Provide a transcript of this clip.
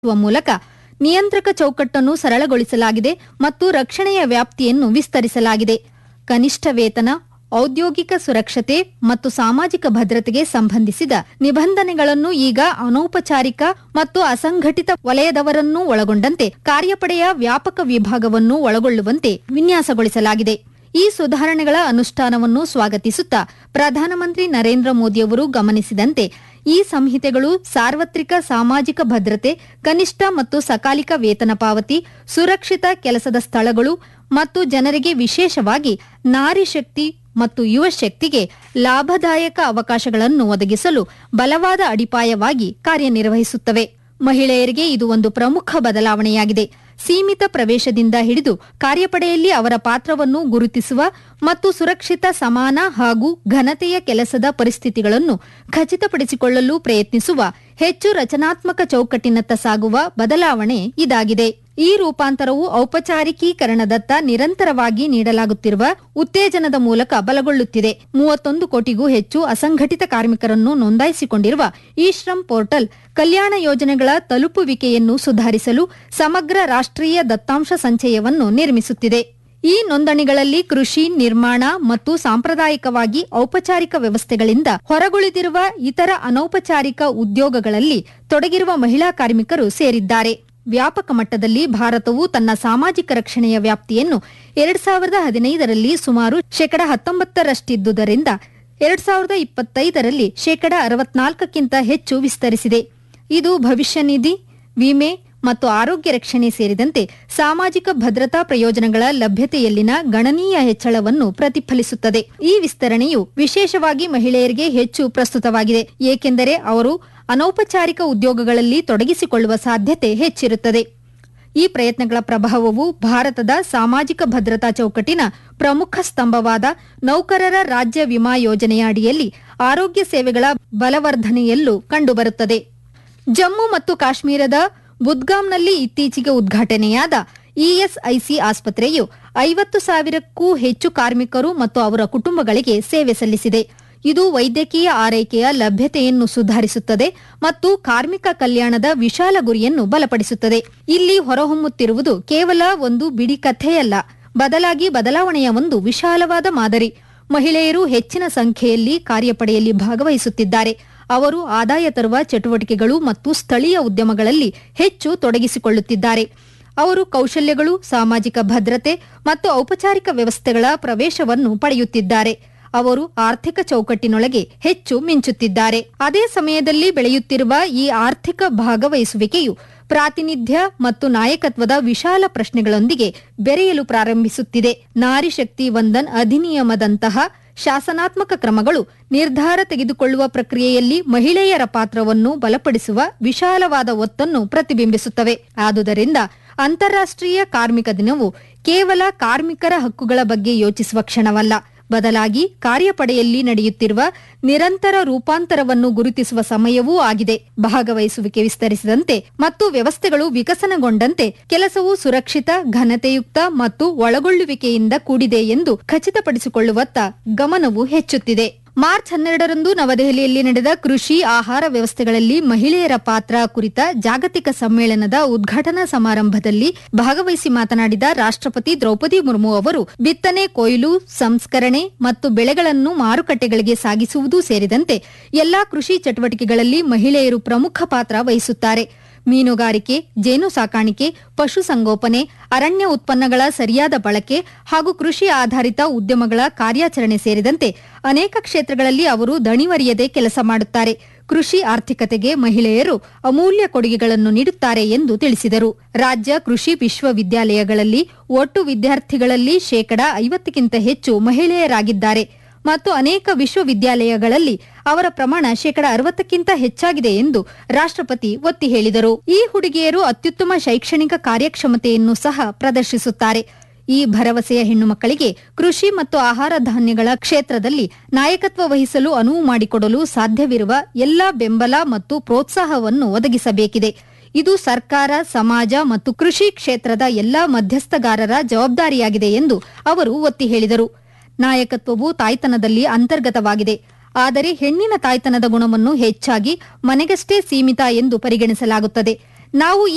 ಮಾಡುವ ಮೂಲಕ ನಿಯಂತ್ರಕ ಚೌಕಟ್ಟನ್ನು ಸರಳಗೊಳಿಸಲಾಗಿದೆ ಮತ್ತು ರಕ್ಷಣೆಯ ವ್ಯಾಪ್ತಿಯನ್ನು ವಿಸ್ತರಿಸಲಾಗಿದೆ ಕನಿಷ್ಠ ವೇತನ ಔದ್ಯೋಗಿಕ ಸುರಕ್ಷತೆ ಮತ್ತು ಸಾಮಾಜಿಕ ಭದ್ರತೆಗೆ ಸಂಬಂಧಿಸಿದ ನಿಬಂಧನೆಗಳನ್ನು ಈಗ ಅನೌಪಚಾರಿಕ ಮತ್ತು ಅಸಂಘಟಿತ ವಲಯದವರನ್ನೂ ಒಳಗೊಂಡಂತೆ ಕಾರ್ಯಪಡೆಯ ವ್ಯಾಪಕ ವಿಭಾಗವನ್ನು ಒಳಗೊಳ್ಳುವಂತೆ ವಿನ್ಯಾಸಗೊಳಿಸಲಾಗಿದೆ ಈ ಸುಧಾರಣೆಗಳ ಅನುಷ್ಠಾನವನ್ನು ಸ್ವಾಗತಿಸುತ್ತಾ ಪ್ರಧಾನಮಂತ್ರಿ ನರೇಂದ್ರ ಮೋದಿಯವರು ಗಮನಿಸಿದಂತೆ ಈ ಸಂಹಿತೆಗಳು ಸಾರ್ವತ್ರಿಕ ಸಾಮಾಜಿಕ ಭದ್ರತೆ ಕನಿಷ್ಠ ಮತ್ತು ಸಕಾಲಿಕ ವೇತನ ಪಾವತಿ ಸುರಕ್ಷಿತ ಕೆಲಸದ ಸ್ಥಳಗಳು ಮತ್ತು ಜನರಿಗೆ ವಿಶೇಷವಾಗಿ ನಾರಿ ಶಕ್ತಿ ಮತ್ತು ಯುವ ಶಕ್ತಿಗೆ ಲಾಭದಾಯಕ ಅವಕಾಶಗಳನ್ನು ಒದಗಿಸಲು ಬಲವಾದ ಅಡಿಪಾಯವಾಗಿ ಕಾರ್ಯನಿರ್ವಹಿಸುತ್ತವೆ ಮಹಿಳೆಯರಿಗೆ ಇದು ಒಂದು ಪ್ರಮುಖ ಬದಲಾವಣೆಯಾಗಿದೆ ಸೀಮಿತ ಪ್ರವೇಶದಿಂದ ಹಿಡಿದು ಕಾರ್ಯಪಡೆಯಲ್ಲಿ ಅವರ ಪಾತ್ರವನ್ನು ಗುರುತಿಸುವ ಮತ್ತು ಸುರಕ್ಷಿತ ಸಮಾನ ಹಾಗೂ ಘನತೆಯ ಕೆಲಸದ ಪರಿಸ್ಥಿತಿಗಳನ್ನು ಖಚಿತಪಡಿಸಿಕೊಳ್ಳಲು ಪ್ರಯತ್ನಿಸುವ ಹೆಚ್ಚು ರಚನಾತ್ಮಕ ಚೌಕಟ್ಟಿನತ್ತ ಸಾಗುವ ಬದಲಾವಣೆ ಇದಾಗಿದೆ ಈ ರೂಪಾಂತರವು ಔಪಚಾರಿಕೀಕರಣದತ್ತ ನಿರಂತರವಾಗಿ ನೀಡಲಾಗುತ್ತಿರುವ ಉತ್ತೇಜನದ ಮೂಲಕ ಬಲಗೊಳ್ಳುತ್ತಿದೆ ಮೂವತ್ತೊಂದು ಕೋಟಿಗೂ ಹೆಚ್ಚು ಅಸಂಘಟಿತ ಕಾರ್ಮಿಕರನ್ನು ನೋಂದಾಯಿಸಿಕೊಂಡಿರುವ ಈ ಶ್ರಮ್ ಪೋರ್ಟಲ್ ಕಲ್ಯಾಣ ಯೋಜನೆಗಳ ತಲುಪುವಿಕೆಯನ್ನು ಸುಧಾರಿಸಲು ಸಮಗ್ರ ರಾಷ್ಟ್ರೀಯ ದತ್ತಾಂಶ ಸಂಚಯವನ್ನು ನಿರ್ಮಿಸುತ್ತಿದೆ ಈ ನೋಂದಣಿಗಳಲ್ಲಿ ಕೃಷಿ ನಿರ್ಮಾಣ ಮತ್ತು ಸಾಂಪ್ರದಾಯಿಕವಾಗಿ ಔಪಚಾರಿಕ ವ್ಯವಸ್ಥೆಗಳಿಂದ ಹೊರಗುಳಿದಿರುವ ಇತರ ಅನೌಪಚಾರಿಕ ಉದ್ಯೋಗಗಳಲ್ಲಿ ತೊಡಗಿರುವ ಮಹಿಳಾ ಕಾರ್ಮಿಕರು ಸೇರಿದ್ದಾರೆ ವ್ಯಾಪಕ ಮಟ್ಟದಲ್ಲಿ ಭಾರತವು ತನ್ನ ಸಾಮಾಜಿಕ ರಕ್ಷಣೆಯ ವ್ಯಾಪ್ತಿಯನ್ನು ಎರಡ್ ಸಾವಿರದ ಹದಿನೈದರಲ್ಲಿ ಸುಮಾರು ಶೇಕಡ ಹತ್ತೊಂಬತ್ತರಷ್ಟಿದ್ದುದರಿಂದ ಎರಡ್ ಸಾವಿರದ ಇಪ್ಪತ್ತೈದರಲ್ಲಿ ಶೇಕಡ ಅರವತ್ನಾಲ್ಕಕ್ಕಿಂತ ಹೆಚ್ಚು ವಿಸ್ತರಿಸಿದೆ ಇದು ಭವಿಷ್ಯ ನಿಧಿ ವಿಮೆ ಮತ್ತು ಆರೋಗ್ಯ ರಕ್ಷಣೆ ಸೇರಿದಂತೆ ಸಾಮಾಜಿಕ ಭದ್ರತಾ ಪ್ರಯೋಜನಗಳ ಲಭ್ಯತೆಯಲ್ಲಿನ ಗಣನೀಯ ಹೆಚ್ಚಳವನ್ನು ಪ್ರತಿಫಲಿಸುತ್ತದೆ ಈ ವಿಸ್ತರಣೆಯು ವಿಶೇಷವಾಗಿ ಮಹಿಳೆಯರಿಗೆ ಹೆಚ್ಚು ಪ್ರಸ್ತುತವಾಗಿದೆ ಏಕೆಂದರೆ ಅವರು ಅನೌಪಚಾರಿಕ ಉದ್ಯೋಗಗಳಲ್ಲಿ ತೊಡಗಿಸಿಕೊಳ್ಳುವ ಸಾಧ್ಯತೆ ಹೆಚ್ಚಿರುತ್ತದೆ ಈ ಪ್ರಯತ್ನಗಳ ಪ್ರಭಾವವು ಭಾರತದ ಸಾಮಾಜಿಕ ಭದ್ರತಾ ಚೌಕಟ್ಟಿನ ಪ್ರಮುಖ ಸ್ತಂಭವಾದ ನೌಕರರ ರಾಜ್ಯ ವಿಮಾ ಯೋಜನೆಯ ಅಡಿಯಲ್ಲಿ ಆರೋಗ್ಯ ಸೇವೆಗಳ ಬಲವರ್ಧನೆಯಲ್ಲೂ ಕಂಡುಬರುತ್ತದೆ ಜಮ್ಮು ಮತ್ತು ಕಾಶ್ಮೀರದ ಬುದ್ಗಾಮ್ನಲ್ಲಿ ಇತ್ತೀಚೆಗೆ ಉದ್ಘಾಟನೆಯಾದ ಇಎಸ್ಐಸಿ ಆಸ್ಪತ್ರೆಯು ಐವತ್ತು ಸಾವಿರಕ್ಕೂ ಹೆಚ್ಚು ಕಾರ್ಮಿಕರು ಮತ್ತು ಅವರ ಕುಟುಂಬಗಳಿಗೆ ಸೇವೆ ಸಲ್ಲಿಸಿದೆ ಇದು ವೈದ್ಯಕೀಯ ಆರೈಕೆಯ ಲಭ್ಯತೆಯನ್ನು ಸುಧಾರಿಸುತ್ತದೆ ಮತ್ತು ಕಾರ್ಮಿಕ ಕಲ್ಯಾಣದ ವಿಶಾಲ ಗುರಿಯನ್ನು ಬಲಪಡಿಸುತ್ತದೆ ಇಲ್ಲಿ ಹೊರಹೊಮ್ಮುತ್ತಿರುವುದು ಕೇವಲ ಒಂದು ಬಿಡಿ ಕಥೆಯಲ್ಲ ಬದಲಾಗಿ ಬದಲಾವಣೆಯ ಒಂದು ವಿಶಾಲವಾದ ಮಾದರಿ ಮಹಿಳೆಯರು ಹೆಚ್ಚಿನ ಸಂಖ್ಯೆಯಲ್ಲಿ ಕಾರ್ಯಪಡೆಯಲ್ಲಿ ಭಾಗವಹಿಸುತ್ತಿದ್ದಾರೆ ಅವರು ಆದಾಯ ತರುವ ಚಟುವಟಿಕೆಗಳು ಮತ್ತು ಸ್ಥಳೀಯ ಉದ್ಯಮಗಳಲ್ಲಿ ಹೆಚ್ಚು ತೊಡಗಿಸಿಕೊಳ್ಳುತ್ತಿದ್ದಾರೆ ಅವರು ಕೌಶಲ್ಯಗಳು ಸಾಮಾಜಿಕ ಭದ್ರತೆ ಮತ್ತು ಔಪಚಾರಿಕ ವ್ಯವಸ್ಥೆಗಳ ಪ್ರವೇಶವನ್ನು ಪಡೆಯುತ್ತಿದ್ದಾರೆ ಅವರು ಆರ್ಥಿಕ ಚೌಕಟ್ಟಿನೊಳಗೆ ಹೆಚ್ಚು ಮಿಂಚುತ್ತಿದ್ದಾರೆ ಅದೇ ಸಮಯದಲ್ಲಿ ಬೆಳೆಯುತ್ತಿರುವ ಈ ಆರ್ಥಿಕ ಭಾಗವಹಿಸುವಿಕೆಯು ಪ್ರಾತಿನಿಧ್ಯ ಮತ್ತು ನಾಯಕತ್ವದ ವಿಶಾಲ ಪ್ರಶ್ನೆಗಳೊಂದಿಗೆ ಬೆರೆಯಲು ಪ್ರಾರಂಭಿಸುತ್ತಿದೆ ನಾರಿ ಶಕ್ತಿ ವಂದನ್ ಅಧಿನಿಯಮದಂತಹ ಶಾಸನಾತ್ಮಕ ಕ್ರಮಗಳು ನಿರ್ಧಾರ ತೆಗೆದುಕೊಳ್ಳುವ ಪ್ರಕ್ರಿಯೆಯಲ್ಲಿ ಮಹಿಳೆಯರ ಪಾತ್ರವನ್ನು ಬಲಪಡಿಸುವ ವಿಶಾಲವಾದ ಒತ್ತನ್ನು ಪ್ರತಿಬಿಂಬಿಸುತ್ತವೆ ಆದುದರಿಂದ ಅಂತಾರಾಷ್ಟ್ರೀಯ ಕಾರ್ಮಿಕ ದಿನವು ಕೇವಲ ಕಾರ್ಮಿಕರ ಹಕ್ಕುಗಳ ಬಗ್ಗೆ ಯೋಚಿಸುವ ಕ್ಷಣವಲ್ಲ ಬದಲಾಗಿ ಕಾರ್ಯಪಡೆಯಲ್ಲಿ ನಡೆಯುತ್ತಿರುವ ನಿರಂತರ ರೂಪಾಂತರವನ್ನು ಗುರುತಿಸುವ ಸಮಯವೂ ಆಗಿದೆ ಭಾಗವಹಿಸುವಿಕೆ ವಿಸ್ತರಿಸಿದಂತೆ ಮತ್ತು ವ್ಯವಸ್ಥೆಗಳು ವಿಕಸನಗೊಂಡಂತೆ ಕೆಲಸವು ಸುರಕ್ಷಿತ ಘನತೆಯುಕ್ತ ಮತ್ತು ಒಳಗೊಳ್ಳುವಿಕೆಯಿಂದ ಕೂಡಿದೆ ಎಂದು ಖಚಿತಪಡಿಸಿಕೊಳ್ಳುವತ್ತ ಗಮನವು ಹೆಚ್ಚುತ್ತಿದೆ ಮಾರ್ಚ್ ಹನ್ನೆರಡರಂದು ನವದೆಹಲಿಯಲ್ಲಿ ನಡೆದ ಕೃಷಿ ಆಹಾರ ವ್ಯವಸ್ಥೆಗಳಲ್ಲಿ ಮಹಿಳೆಯರ ಪಾತ್ರ ಕುರಿತ ಜಾಗತಿಕ ಸಮ್ಮೇಳನದ ಉದ್ಘಾಟನಾ ಸಮಾರಂಭದಲ್ಲಿ ಭಾಗವಹಿಸಿ ಮಾತನಾಡಿದ ರಾಷ್ಟ್ರಪತಿ ದ್ರೌಪದಿ ಮುರ್ಮು ಅವರು ಬಿತ್ತನೆ ಕೊಯ್ಲು ಸಂಸ್ಕರಣೆ ಮತ್ತು ಬೆಳೆಗಳನ್ನು ಮಾರುಕಟ್ಟೆಗಳಿಗೆ ಸಾಗಿಸುವುದೂ ಸೇರಿದಂತೆ ಎಲ್ಲಾ ಕೃಷಿ ಚಟುವಟಿಕೆಗಳಲ್ಲಿ ಮಹಿಳೆಯರು ಪ್ರಮುಖ ಪಾತ್ರ ವಹಿಸುತ್ತಾರೆ ಮೀನುಗಾರಿಕೆ ಜೇನು ಸಾಕಾಣಿಕೆ ಪಶುಸಂಗೋಪನೆ ಅರಣ್ಯ ಉತ್ಪನ್ನಗಳ ಸರಿಯಾದ ಬಳಕೆ ಹಾಗೂ ಕೃಷಿ ಆಧಾರಿತ ಉದ್ಯಮಗಳ ಕಾರ್ಯಾಚರಣೆ ಸೇರಿದಂತೆ ಅನೇಕ ಕ್ಷೇತ್ರಗಳಲ್ಲಿ ಅವರು ದಣಿವರಿಯದೆ ಕೆಲಸ ಮಾಡುತ್ತಾರೆ ಕೃಷಿ ಆರ್ಥಿಕತೆಗೆ ಮಹಿಳೆಯರು ಅಮೂಲ್ಯ ಕೊಡುಗೆಗಳನ್ನು ನೀಡುತ್ತಾರೆ ಎಂದು ತಿಳಿಸಿದರು ರಾಜ್ಯ ಕೃಷಿ ವಿಶ್ವವಿದ್ಯಾಲಯಗಳಲ್ಲಿ ಒಟ್ಟು ವಿದ್ಯಾರ್ಥಿಗಳಲ್ಲಿ ಶೇಕಡಾ ಐವತ್ತಕ್ಕಿಂತ ಹೆಚ್ಚು ಮಹಿಳೆಯರಾಗಿದ್ದಾರೆ ಮತ್ತು ಅನೇಕ ವಿಶ್ವವಿದ್ಯಾಲಯಗಳಲ್ಲಿ ಅವರ ಪ್ರಮಾಣ ಶೇಕಡ ಅರವತ್ತಕ್ಕಿಂತ ಹೆಚ್ಚಾಗಿದೆ ಎಂದು ರಾಷ್ಟ್ರಪತಿ ಒತ್ತಿ ಹೇಳಿದರು ಈ ಹುಡುಗಿಯರು ಅತ್ಯುತ್ತಮ ಶೈಕ್ಷಣಿಕ ಕಾರ್ಯಕ್ಷಮತೆಯನ್ನು ಸಹ ಪ್ರದರ್ಶಿಸುತ್ತಾರೆ ಈ ಭರವಸೆಯ ಹೆಣ್ಣು ಮಕ್ಕಳಿಗೆ ಕೃಷಿ ಮತ್ತು ಆಹಾರ ಧಾನ್ಯಗಳ ಕ್ಷೇತ್ರದಲ್ಲಿ ನಾಯಕತ್ವ ವಹಿಸಲು ಅನುವು ಮಾಡಿಕೊಡಲು ಸಾಧ್ಯವಿರುವ ಎಲ್ಲಾ ಬೆಂಬಲ ಮತ್ತು ಪ್ರೋತ್ಸಾಹವನ್ನು ಒದಗಿಸಬೇಕಿದೆ ಇದು ಸರ್ಕಾರ ಸಮಾಜ ಮತ್ತು ಕೃಷಿ ಕ್ಷೇತ್ರದ ಎಲ್ಲಾ ಮಧ್ಯಸ್ಥಗಾರರ ಜವಾಬ್ದಾರಿಯಾಗಿದೆ ಎಂದು ಅವರು ಒತ್ತಿ ಹೇಳಿದರು ನಾಯಕತ್ವವು ತಾಯ್ತನದಲ್ಲಿ ಅಂತರ್ಗತವಾಗಿದೆ ಆದರೆ ಹೆಣ್ಣಿನ ತಾಯ್ತನದ ಗುಣವನ್ನು ಹೆಚ್ಚಾಗಿ ಮನೆಗಷ್ಟೇ ಸೀಮಿತ ಎಂದು ಪರಿಗಣಿಸಲಾಗುತ್ತದೆ ನಾವು ಈ